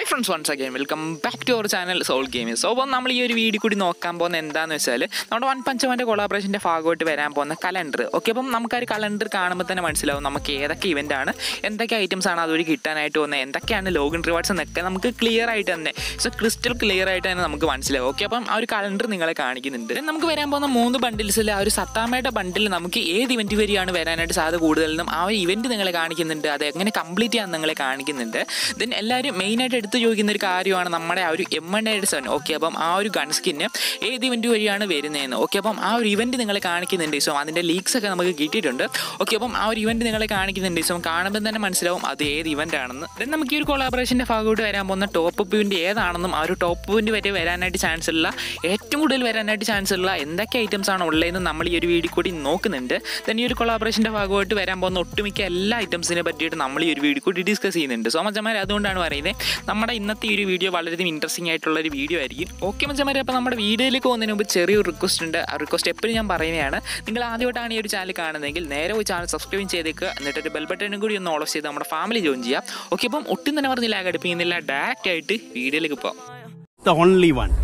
Hi friends once again welcome back to our channel Soul Gaming so അപ്പോൾ നമ്മൾ ഈ ഒരു വീഡിയോ കൂടി നോക്കാൻ പോകുന്നത് എന്താണെന്ന് വെച്ചാൽ നമ്മുടെ വൺ പഞ്ചമാൻ്റെ കൊളാബറേഷൻ്റെ ഭാഗമായിട്ട് വരാൻ പോകുന്ന കലണ്ടർ ഓക്കെ അപ്പം നമുക്ക് ആ ഒരു കലണ്ടർ കാണുമ്പോൾ തന്നെ മനസ്സിലാവും നമുക്ക് ഏതൊക്കെ ഇവൻ്റ് ആണ് എന്തൊക്കെ ഐറ്റംസ് ആണ് അതുവഴി കിട്ടാനായിട്ട് പോകുന്നത് എന്തൊക്കെയാണ് ലോഗിൻ റിവാർഡ്സ് എന്നൊക്കെ നമുക്ക് ക്ലിയർ ആയിട്ട് തന്നെ സോ ക്രിസ്റ്റൽ ക്ലിയർ ആയിട്ട് തന്നെ നമുക്ക് മനസ്സിലാവും ഓക്കെ അപ്പം ആ ഒരു കലണ്ടർ നിങ്ങളെ കാണിക്കുന്നുണ്ട് Then നമുക്ക് വരാൻ പോകുന്ന മൂന്ന് ബണ്ടിൽസിൽ ആ ഒരു സത്താമയുടെ ബണ്ടിൽ നമുക്ക് ഏത് ഇവൻറ്റ് വരെയാണ് വരാനായിട്ട് സാധ്യത കൂടുതലെന്നും ആ ഒരു ഇവൻറ്റ് നിങ്ങളെ കാണിക്കുന്നുണ്ട് അത് എങ്ങനെ കംപ്ലീറ്റ് ചെയ്യാൻ നിങ്ങളെ കാണിക്കുന്നുണ്ട് ദെൻ എല്ലാവരും മെയിനായിട്ട് എടുത്ത് ചോദിക്കുന്ന ഒരു കാര്യമാണ് നമ്മുടെ ആ ഒരു എം എൻ എഡ് സെവൻ ഓക്കെ അപ്പം ആ ഒരു ഗൺ സ്കിന്ന് ഏത് ഇവൻറ്റ് വഴിയാണ് വരുന്നതെന്ന് ഓക്കെ അപ്പം ആ ഒരു ഇവൻറ്റ് നിങ്ങളെ കാണിക്കുന്നുണ്ട് സോ അതിൻ്റെ ലീക്സ് ഒക്കെ നമുക്ക് കിട്ടിയിട്ടുണ്ട് ഓക്കെ അപ്പം ആ ഒരു ഇവൻറ്റ് നിങ്ങളെ കാണിക്കുന്നുണ്ട് സോ കാണുമ്പോൾ തന്നെ മനസ്സിലാവും അത് ഏത് ഇവൻ്റ് ആണെന്ന് ദെൻ നമുക്ക് ഈ ഒരു കൊളാബറേഷൻ്റെ ഭാഗമായിട്ട് വരാൻ പോകുന്ന ടോപ്പ് ഇവൻറ്റ് ഏതാണെന്നും ആ ഒരു ടോപ്പ് ഇവൻറ്റ് വരെ വരാനായിട്ട് ചാൻസ് ഉള്ള ഏറ്റവും കൂടുതൽ വരാനായിട്ട് ചാൻസ് ഉള്ള എന്തൊക്കെ ഐറ്റംസ് ആണ് ഉള്ളതെന്ന് നമ്മൾ ഈ ഒരു വീഡിയോ കൂടി നോക്കുന്നുണ്ട് ദെൻ ഈ ഒരു കൊളാബറേഷൻ്റെ ഭാഗമായിട്ട് വരാൻ പോകുന്ന ഒട്ടുമിക്ക എല്ലാ ഐറ്റംസിനെ പറ്റിയിട്ട് നമ്മൾ ഈ ഒരു വീഡിയോ കൂടി ഡിസ്കസ് ചെയ്യുന്നുണ്ട് സോ മച്ചന്മാർ അതുകൊണ്ടാണ് പറയുന്നത് നമ്മുടെ ഇന്നത്തെ ഈ ഒരു വീഡിയോ വളരെയധികം ഇൻട്രസ്റ്റിംഗ് ആയിട്ടുള്ള ഒരു വീഡിയോ ആയിരിക്കും ഓക്കെ മച്ചന്മാരെ അപ്പോൾ നമ്മുടെ വീഡിയോയിലേക്ക് പോകുന്നതിന് മുമ്പ് ചെറിയൊരു റിക്വസ്റ്റ് ഉണ്ട് ആ റിക്വസ്റ്റ് എപ്പോഴും ഞാൻ പറയുന്നതാണ് നിങ്ങൾ ആദ്യമായിട്ടാണ് ഈ ഒരു ചാനൽ കാണുന്നതെങ്കിൽ നേരെ പോയി ചാനൽ സബ്സ്ക്രൈബ് ചെയ്തേക്കുക എന്നിട്ട് ഒരു ബെൽ ബട്ടനും കൂടി ഒന്ന് ഓൾ ഓഫ് ചെയ്ത് നമ്മുടെ ഫാമിലി ജോയിൻ ചെയ്യാം ഓക്കെ അപ്പം ഒട്ടും തന്നെ പറഞ്ഞ് ലാഗ് അടുപ്പിക്കുന്നില്ല ഡയറക്റ്റ് ആയിട്ട് വീഡിയോയിലേക്ക് പോകാം the only one.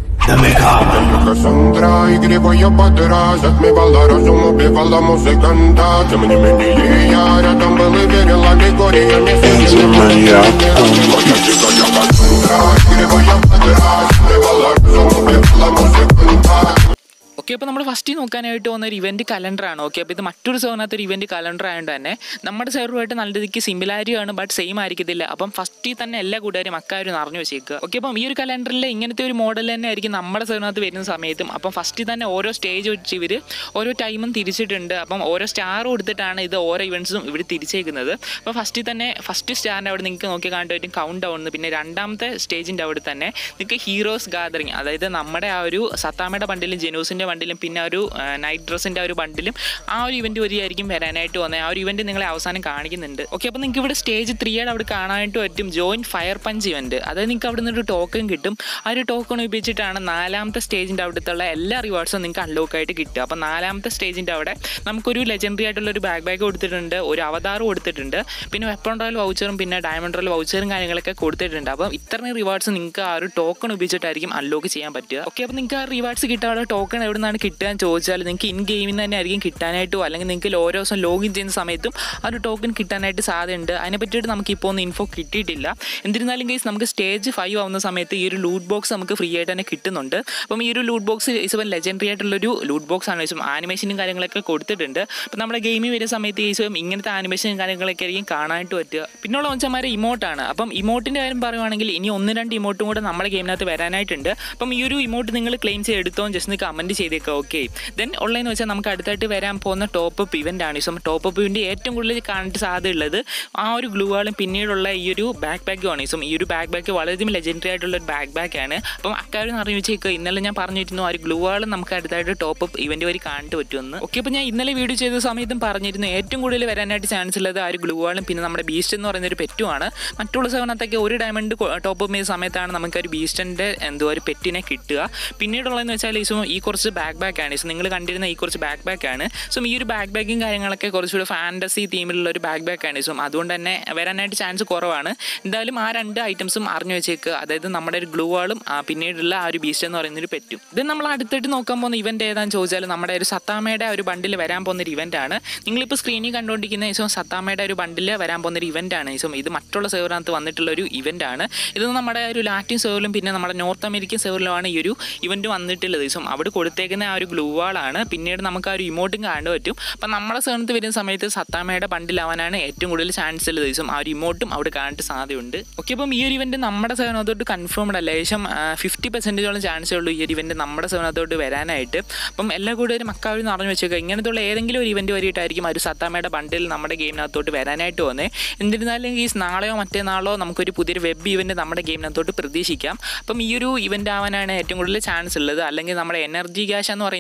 Cassandra y griego yo pa' atrás Отмевала разум, убивала музыканта Тем не менее я рядом был и верил аллегория Не Моя дикая Кассандра и griego я па' atrás Отмевала разум, убивала музыканта okay അപ്പോൾ നമ്മൾ ഫസ്റ്റ് നോക്കാനായിട്ട് പോകുന്ന ഒരു ഇവൻറ്റ് കലണ്ടറാണ് ഓക്കെ അപ്പോൾ ഇത് മറ്റൊരു സെർവിനകത്ത് ഒരു ഇവൻറ്റ് കലണ്ടർ ആയതുകൊണ്ട് തന്നെ നമ്മുടെ സെർവറുമായിട്ട് നല്ല രീതിക്ക് സിമിലാരിറ്റി ആണ് ബട്ട് സെയിം ആയിരിക്കത്തില്ല അപ്പം ഫസ്റ്റിൽ തന്നെ എല്ലാ കൂട്ടുകാരും അക്കാര്യം അറിഞ്ഞു വെച്ചേക്കുക ഓക്കെ അപ്പം ഈ ഒരു കലണ്ടറിൽ ഇങ്ങനത്തെ ഒരു മോഡൽ തന്നെ ആയിരിക്കും നമ്മുടെ സെർവിനകത്ത് വരുന്ന സമയത്തും അപ്പം ഫസ്റ്റിൽ തന്നെ ഓരോ സ്റ്റേജ് വെച്ച് ഇവർ ഓരോ ടൈമും തിരിച്ചിട്ടുണ്ട് അപ്പം ഓരോ സ്റ്റാർ കൊടുത്തിട്ടാണ് ഇത് ഓരോ ഇവൻറ്റ്സും ഇവർ തിരിച്ചേക്കുന്നത് അപ്പോൾ ഫസ്റ്റിൽ തന്നെ ഫസ്റ്റ് സ്റ്റാറിൻ്റെ അവിടെ നിങ്ങൾക്ക് നോക്കി കാണാൻ പറ്റും കൗണ്ട് ഡൗൺ പിന്നെ രണ്ടാമത്തെ സ്റ്റേജിൻ്റെ അവിടെ തന്നെ നിങ്ങൾക്ക് ഹീറോസ് ഗാദറിങ് അതായത് നമ്മുടെ ആ ഒരു സത്താമയുടെ ബണ്ടിലും ജെനൂസിൻ്റെ ബണ്ടിലും പിന്നെ ഒരു നൈറ്റ് ഡ്രസ്സിൻ്റെ ഒരു ബണ്ടിലും ആ ഒരു ഇവൻറ്റ് വഴിയായിരിക്കും വരാനായിട്ട് വന്നത് ആ ഒരു ഇവൻറ്റ് നിങ്ങളെ അവസാനം കാണിക്കുന്നുണ്ട് ഓക്കെ അപ്പോൾ നിങ്ങൾക്ക് ഇവിടെ സ്റ്റേജ് ത്രീയുടെ അവിടെ കാണാനായിട്ട് പറ്റും ജോയിൻ ഫയർ പഞ്ച് ഇവൻറ്റ് അതായത് നിങ്ങൾക്ക് അവിടെ നിന്നൊരു ടോക്കൺ കിട്ടും ആ ഒരു ടോക്കൺ ഉപയോഗിച്ചിട്ടാണ് നാലാമത്തെ സ്റ്റേജിൻ്റെ അവിടുത്തുള്ള എല്ലാ റിവാർഡ്സും നിങ്ങൾക്ക് അൺലോക്ക് ആയിട്ട് കിട്ടുക അപ്പോൾ നാലാമത്തെ സ്റ്റേജിൻ്റെ അവിടെ നമുക്കൊരു ലെജൻഡറി ആയിട്ടുള്ള ഒരു ബാക്ക് ബാഗ് കൊടുത്തിട്ടുണ്ട് ഒരു അവതാർ കൊടുത്തിട്ടുണ്ട് പിന്നെ വെപ്പൺ റോയൽ വൗച്ചറും പിന്നെ ഡയമണ്ട് റോയൽ വൗച്ചറും കാര്യങ്ങളൊക്കെ കൊടുത്തിട്ടുണ്ട് അപ്പം ഇത്രയും റിവാർഡ്സ് നിങ്ങൾക്ക് ആ ഒരു ടോക്കൺ ഉപയോഗിച്ചിട്ടായിരിക്കും അൺലോക്ക് ചെയ്യാൻ പറ്റുക ഓക്കെ അപ്പോൾ നിങ്ങൾക്ക് ആ റിവാർഡ്സ് കിട്ടാനുള്ള ടോക്കൺ എവിടെ നിന്നാണ് കിട്ടുക എന്ന് ചോദിച്ചാൽ നിങ്ങൾക്ക് ഇൻ ഗെയിമിൽ നിന്ന് തന്നെ ആയിരിക്കും കിട്ടാനായിട്ടോ അല്ലെങ്കിൽ നിങ്ങൾക്ക് ഓരോ ദിവസം ലോഗിൻ ചെയ്യുന്ന സമയത്തും ആ ഒരു ടോക്കൺ കിട്ടാനായിട്ട് സാധ്യതയുണ്ട് അതിനെ പറ്റിയിട്ട് നമുക്ക് ഇപ്പോൾ ഒന്നും ഇൻഫോ കിട്ടിയിട്ടില്ല എന്നിരുന്നാലും കേസ് നമുക്ക് സ്റ്റേജ് ഫൈവ് ആവുന്ന സമയത്ത് ഈ ഒരു ലൂട്ട് ബോക്സ് നമുക്ക് ഫ്രീ ആയിട്ട് തന്നെ കിട്ടുന്നുണ്ട് അപ്പം ഈ ഒരു ലൂട്ട് ബോക്സ് ഇപ്പം ലെജൻഡറി ആയിട്ടുള്ളൊരു ലൂട്ട് ബോക്സ് ആണ് വെച്ചും ആനിമേഷനും കാര്യങ്ങളൊക്കെ കൊടുത്തിട്ടുണ്ട് അപ്പം നമ്മുടെ ഗെയിമിൽ വരുന്ന സമയത്ത് ഈ ദിവസം ഇങ്ങനത്തെ ആനിമേഷനും കാര്യങ്ങളൊക്കെ ആയിരിക്കും കാണാനായിട്ട് പറ്റുക പിന്നുള്ള വെച്ചാൽ ഇമോട്ടാണ് അപ്പം ഇമോട്ടിൻ്റെ കാര്യം പറയുവാണെങ്കിൽ ഇനി ഒന്ന് രണ്ട് ഇമോട്ടും കൂടെ നമ്മുടെ ഗെയിമിനകത്ത് വരാനായിട്ടുണ്ട് അപ്പം ഈ ഒരു ഇമോട്ട് നിങ്ങൾ ക്ലെയിം ചെയ്ത് എടുത്തോ ജസ്റ്റ് ഒന്ന് കമൻറ്റ് ചെയ്തേക്കുക ഓക്കെ ദെൻ ഉള്ളതെന്ന് വെച്ചാൽ നമുക്ക് അടുത്തായിട്ട് വരാൻ പോകുന്ന ടോപ്പ് അപ്പ് ഇവൻ്റ് ആണ് സോ ടോപ്പ് അപ്പ് ഇവൻ്റ് ഏറ്റവും കൂടുതൽ കാണാനായിട്ട് സാധ്യതയുള്ളത് ആ ഒരു ഗ്ലൂവാളും പിന്നീടുള്ള ഈ ഒരു ബാക്ക് ബാക്കും ആണ് സോ ഈ ഒരു ബാക്ക് ബാക്ക് വളരെയധികം ലെജൻഡറി ആയിട്ടുള്ള ഒരു ബാക്ക് ബാക്ക് ആണ് അപ്പം അക്കാര്യം അറിഞ്ഞു വെച്ചേക്കുക ഇന്നലെ ഞാൻ പറഞ്ഞിരുന്നു ആ ഒരു ഗ്ലൂവാളും നമുക്ക് അടുത്തായിട്ട് ടോപ്പ് അപ്പ് ഇവൻ്റ് വഴി കാണിട്ട് പറ്റുമെന്ന് ഓക്കെ അപ്പോൾ ഞാൻ ഇന്നലെ വീഡിയോ ചെയ്ത സമയത്തും പറഞ്ഞിരുന്നു ഏറ്റവും കൂടുതൽ വരാനായിട്ട് ചാൻസ് ഉള്ളത് ആ ഒരു ഗ്ലൂവാളും പിന്നെ നമ്മുടെ ബീസ്റ്റ് എന്ന് പറയുന്ന ഒരു പെറ്റുമാണ് മറ്റുള്ള സെവനത്തൊക്കെ ഒരു ഡയമണ്ട് ടോപ്പ് അപ്പ് ചെയ്യുന്ന സമയത്താണ് നമുക്ക് ഒരു ബീസ്റ്റിൻ്റെ എന്തോ ഒരു പെറ്റിനെ കിട്ടുക പിന്നീടുള്ളതെന്ന് വെച്ചാൽ ഈ സോ ഈ കുറച്ച് ബാക്ക് ബാക്ക് ആണ് സോ നിങ്ങൾ കണ്ടിരുന്ന ഈ കുറച്ച് ബാക്ക് ബാക്ക് ആണ് സോ ഈ ഒരു ബാക്ക് ബാക്കും കാര്യങ്ങളൊക്കെ കുറച്ചുകൂടി ഫാൻറ്റസി തീമിലുള്ള ഒരു ബാക്ക് ബാക്ക് ആണ് സോ അതുകൊണ്ട് തന്നെ വരാനായിട്ട് ചാൻസ് കുറവാണ് എന്തായാലും ആ രണ്ട് ഐറ്റംസും അറിഞ്ഞു വെച്ചേക്കുക അതായത് നമ്മുടെ ഒരു ഗ്ലൂ വാളും പിന്നീടുള്ള ആ ഒരു ബീസ്റ്റ് എന്ന് പറയുന്ന ഒരു പെറ്റും ഇത് നമ്മൾ അടുത്തിട്ട് നോക്കാൻ പോകുന്ന ഇവന്റ് ഏതാണെന്ന് ചോദിച്ചാൽ നമ്മുടെ ഒരു സത്താമയുടെ ഒരു ബണ്ടിൽ വരാൻ പോകുന്ന ഒരു ഇവന്റ് ആണ് നിങ്ങളിപ്പോൾ സ്ക്രീനിൽ കണ്ടുകൊണ്ടിരിക്കുന്ന ഈ സോ സത്താമയുടെ ഒരു ബണ്ടിൽ വരാൻ പോകുന്ന ഒരു ഇവന്റ് ആണ് സോ ഇത് മറ്റുള്ള സെർവറിനകത്ത് വന്നിട്ടുള്ള ഒരു ഇവന്റ് ആണ് ഇത് നമ്മുടെ ഒരു ലാറ്റിൻ സെർവറിലും പിന്നെ നമ്മുടെ നോർത്ത് അമേരിക്കൻ സെർവറിലുമാണ് ഈ ഒരു ഇവന്റ് വന്നിട്ടുള്ളത് സോ അവിടെ കൊടുത്തേക്കുന്ന ആ ഒരു ഗ്ലൂ വാളാണ് പിന്നീട് നമുക്ക് ആ ഒരു ഇമോട്ടും കാണാൻ പറ്റും അപ്പം നമ്മുടെ സെർവറിനകത്ത് വരുന്ന സമയത്ത് സത്താമയുടെ ബണ്ടിലാവാനാണ് ഏറ്റവും കൂടുതൽ ചാൻസ് ഉള്ള ദിവസം ആ ഒരു ഇമോട്ടും അവിടെ കാണാനായിട്ട് സാധ്യതയുണ്ട് ഓക്കെ അപ്പം ഈ ഒരു ഇവന്റ് നമ്മുടെ സെവനകത്തോട്ട് കൺഫേംഡ് അല്ല ഏകദേശം ഫിഫ്റ്റി പെർസെൻറ്റേജോളം ചാൻസേ ഉള്ളൂ ഈ ഒരു ഇവന്റ് നമ്മുടെ സെവനകത്തോട്ട് വരാനായിട്ട് അപ്പം എല്ലാ കൂട്ടുകാരും മക്കാവരും നിറഞ്ഞു വെച്ചേക്കുക ഇങ്ങനത്തുള്ള ഏതെങ്കിലും ഒരു ഇവന്റ് വരിയിട്ടായിരിക്കും ആ ഒരു സത്താമയുടെ ബണ്ടിൽ നമ്മുടെ ഗെയിമിനകത്തോട്ട് വരാനായിട്ട് വന്നേ എന്നിരുന്നാലും ഈ നാളെയോ മറ്റന്നാളോ നമുക്കൊരു പുതിയൊരു വെബ് ഇവന്റ് നമ്മുടെ ഗെയിമിനകത്തോട്ട് പ്രതീക്ഷിക്കാം അപ്പം ഈ ഒരു ഇവന്റ് ആവാനാണ് ഏറ്റവും കൂടുതൽ ചാൻസ് ഉള്ളത് അല്ലെങ്കിൽ നമ്മുടെ എനർജി ക്യാഷ് എന്ന് പറയുന്ന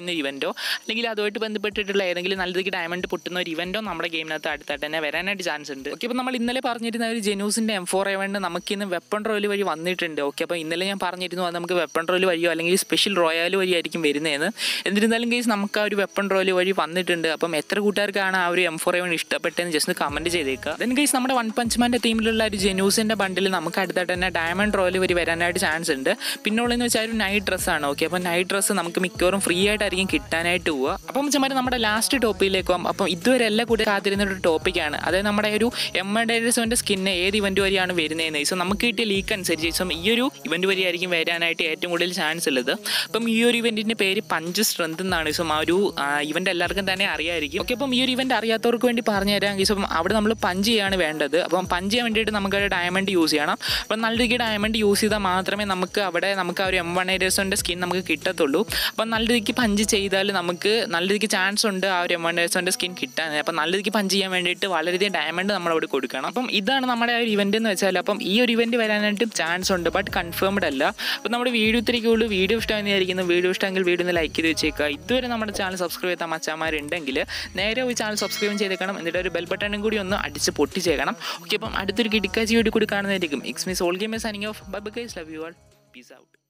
ചെയ്യുന്ന ഇവൻറ്റോ അല്ലെങ്കിൽ അതുമായിട്ട് ബന്ധപ്പെട്ടിട്ടുള്ള ഏതെങ്കിലും നല്ല രീതിക്ക് ഡയമണ്ട് പൊട്ടുന്ന ഒരു ഇവൻറ്റോ നമ്മുടെ ഗെയിമിനകത്ത് അടുത്തായിട്ട് തന്നെ വരാനായിട്ട് ചാൻസ് ഉണ്ട് ഓക്കെ അപ്പോൾ നമ്മൾ ഇന്നലെ പറഞ്ഞിരുന്ന ഒരു ജെനൂസിൻ്റെ എം ഫോർ എവണ്ട് നമുക്ക് ഇന്ന് വെപ്പൺ റോയൽ വഴി വന്നിട്ടുണ്ട് ഓക്കെ അപ്പോൾ ഇന്നലെ ഞാൻ പറഞ്ഞിരുന്നു അത് നമുക്ക് വെപ്പൺ റോയൽ വഴിയോ അല്ലെങ്കിൽ സ്പെഷ്യൽ റോയൽ വഴിയായിരിക്കും വരുന്നതെന്ന് എന്നിരുന്നാലും കേസ് നമുക്ക് ആ ഒരു വെപ്പൺ റോയൽ വഴി വന്നിട്ടുണ്ട് അപ്പം എത്ര കൂട്ടുകാർക്കാണ് ആ ഒരു എം ഫോർ എവൺ ഇഷ്ടപ്പെട്ടതെന്ന് ജസ്റ്റ് കമൻറ്റ് ചെയ്തേക്കുക ദെൻ കേസ് നമ്മുടെ വൺ പഞ്ച്മാൻ്റെ തീമിലുള്ള ഒരു ജെനൂസിൻ്റെ ബണ്ടിൽ നമുക്ക് അടുത്തായിട്ട് തന്നെ ഡയമണ്ട് റോയൽ വഴി വരാനായിട്ട് ചാൻസ് ഉണ്ട് പിന്നുള്ളതെന്ന് വെച്ചാൽ ഒരു നൈറ്റ് ഡ്രസ്സാണ് ഓക്കെ അപ്പോൾ നൈറ്റ് ഡ്രസ്സ് നമുക്ക് മിക്കവാറും ഫ്രീ ആയിട്ടായിരിക്കും കിട്ടാനായിട്ട് പോവുക അപ്പം ചുമ്മാ നമ്മുടെ ലാസ്റ്റ് ടോപ്പിലേക്ക് പോകും അപ്പം ഇതുവരെ എല്ലാം കൂടി കാത്തിരുന്ന ഒരു ടോപ്പിക്കാണ് അതായത് നമ്മുടെ ഒരു എം ഡേഴ്സിൻ്റെ സ്കിന്ന് ഏത് ഇവൻറ്റ് വഴിയാണ് വരുന്നതെന്ന് സോ നമുക്ക് കിട്ടിയ ലീക്ക് അനുസരിച്ച് സോ ഈ ഒരു ഇവൻറ്റ് വഴിയായിരിക്കും വരാനായിട്ട് ഏറ്റവും കൂടുതൽ ചാൻസ് ഉള്ളത് അപ്പം ഈ ഒരു ഇവൻറ്റിൻ്റെ പേര് പഞ്ച് സ്ട്രെങ്ത് എന്നാണ് സോ ആ ഒരു ഇവൻ്റ് എല്ലാവർക്കും തന്നെ അറിയായിരിക്കും ഓക്കെ അപ്പം ഈ ഒരു ഇവൻറ്റ് അറിയാത്തവർക്ക് വേണ്ടി പറഞ്ഞു തരാം സോ അവിടെ നമ്മൾ പഞ്ച് ചെയ്യാണ് വേണ്ടത് അപ്പം പഞ്ച് ചെയ്യാൻ വേണ്ടിയിട്ട് നമുക്ക് ഡയമണ്ട് യൂസ് ചെയ്യണം അപ്പം നല്ല രീതിക്ക് ഡയമണ്ട് യൂസ് ചെയ്താൽ മാത്രമേ നമുക്ക് അവിടെ നമുക്ക് ആ ഒരു എം വൺ ഏരിയസിൻ്റെ സ്കിൻ നമുക്ക് കിട്ടത്തുള്ളൂ അപ്പം നല്ല രീതിക്ക് പഞ്ച് ചെയ്താൽ നമുക്ക് നല്ല രീതിക്ക് ചാൻസ് ഉണ്ട് ആ ഒരു എം വൺ ഏരിയസിൻ്റെ സ്കിൻ കിട്ടാൻ അപ്പം നല്ല രീതിക്ക് പഞ്ച് ചെയ്യാൻ വേണ്ടിയിട്ട് വളരെയധികം ഡയമണ്ട് നമ്മൾ അവിടെ കൊടുക്കണം അപ്പം ഇതാണ് നമ്മുടെ ആ ഒരു ഇവൻ്റ് എന്ന് വെച്ചാൽ അപ്പം ഈ ഒരു ഇവൻറ്റ് വരാനായിട്ട് ചാൻസ് ഉണ്ട് ബട്ട് കൺഫേംഡ് അല്ല അപ്പം നമ്മുടെ വീഡിയോ ഇത്രയ്ക്കുള്ളൂ വീഡിയോ ഇഷ്ടമെന്ന് വിചാരിക്കുന്നു വീഡിയോ ഇഷ്ടമെങ്കിൽ വീഡിയോ ഒന്ന് ലൈക്ക് ചെയ്ത് വെച്ചേക്കുക ഇതുവരെ നമ്മുടെ ചാനൽ സബ്സ്ക്രൈബ് ചെയ്ത മച്ചാമാരുണ്ടെങ്കിൽ നേരെ ഒരു ചാനൽ സബ്സ്ക്രൈബ് ചെയ്തേക്കണം എന്നിട്ട് ഒരു ബെൽ ബട്ടണും കൂടി ഒന്ന് അടിച്ച് പൊട്ടിച്ചേക്കണം ഓക്കെ അപ്പം അടുത്തൊരു കിടക്കാച്ചി വീഡിയോ കൂടി കാണുന്നതായിരിക്കും ഇക്സ് മീസ് all game signing off bye guys love you all peace out